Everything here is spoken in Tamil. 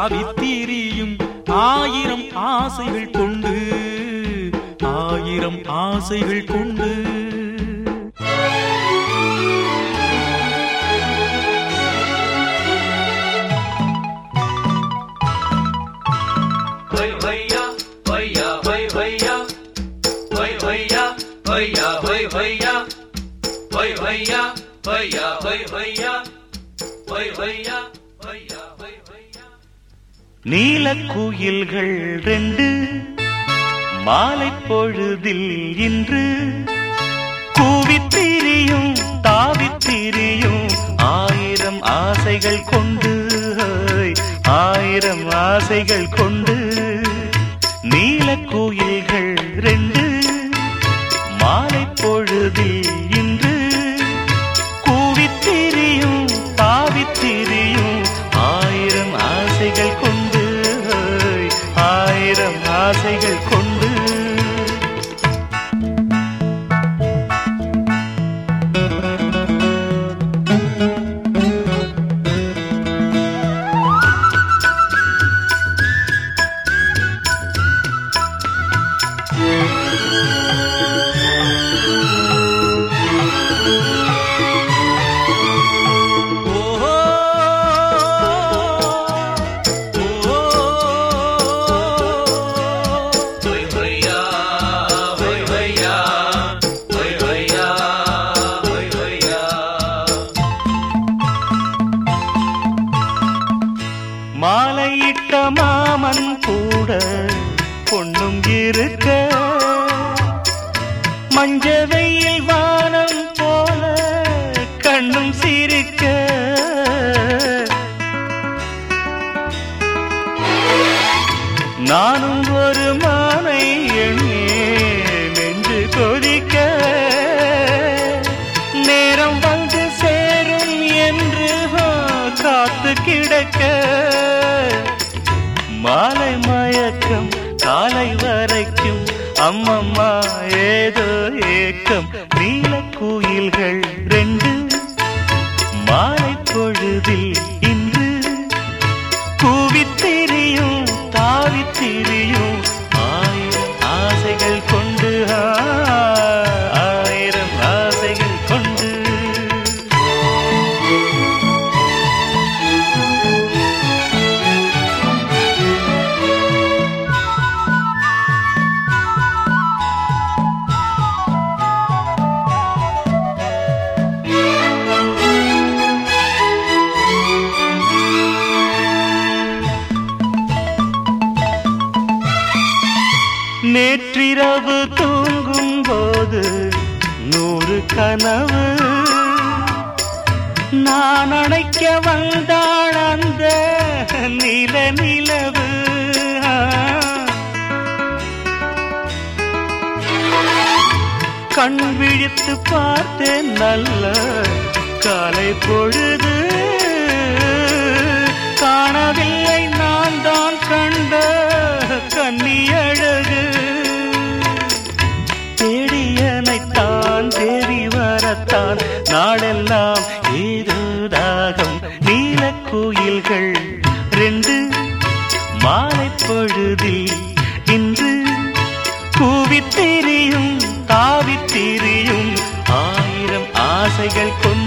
தாவித்தீரியும் ஆயிரம் ஆசைகள் கொண்டு ஆயிரம் ஆசைகள் கொண்டு Vai vaya, vaya, vai vaya, vai vaya, vaya, vai vaya, vai vaya, vaya, vai vaya, vai vaya, vaya, vai vaya. நீலக்குயில்கள் ரெண்டு மாலை பொழுதில் இன்று கூவித்திரியும் தாவித்திரியும் ஆயிரம் ஆசைகள் கொண்டு ஆயிரம் ஆசைகள் கொண்டு நீலக்குயில்கள் ரெண்டு மாலை பொழுதில் இன்று கூவித்திரியும் தாவித்திரியும் ஆயிரம் ஆசைகள் கொண்டு ஆயிரம் ஆசைகள் கொண்டு ஓஹோ Vai vaya, vai vaya, vai vaya, vai vaya. மாலையிட்ட மாமன் கூட பொண்ணும் இருக்க மஞ்ச வெயில் வானம் போல கண்ணும் சிரிக்க நானும் ஒரு மானை எண்ணே நெஞ்சு கொதிக்க நேரம் வந்து சேரும் என்று ஆ, காத்து கிடக்க மாலை மயக்கம் காலை வரைக்கும் அம்மம்மா ஏதோ ஏக்கம் நீல குயில்கள் ரெண்டு மாலை பொழுதில் இன்று கூவித்திரியும் தாவித்திரியும் ஆயிரம் ஆசைகள் கொண்டு ஆ, ஆயிரம் ஆசைகள் கொண்டு நேற்றிரவு தூங்கும் போது நூறு கனவு நான் அணைக்க வந்தாள் அந்த நில நிலவு கண் விழித்து பார்த்தேன் நல்ல காலை பொழுது காணவில்லை நான் தான் கண்ட கன்னி அழகு தேடியனைத்தான் தேடி வரத்தான் நாடெல்லாம் ஏதோ தாகம் நீல கோயில்கள் ரெண்டு மாலை பொழுதில் இன்று கூவித்திரியும் தாவித்திரியும் ஆயிரம் ஆசைகள் கொண்டு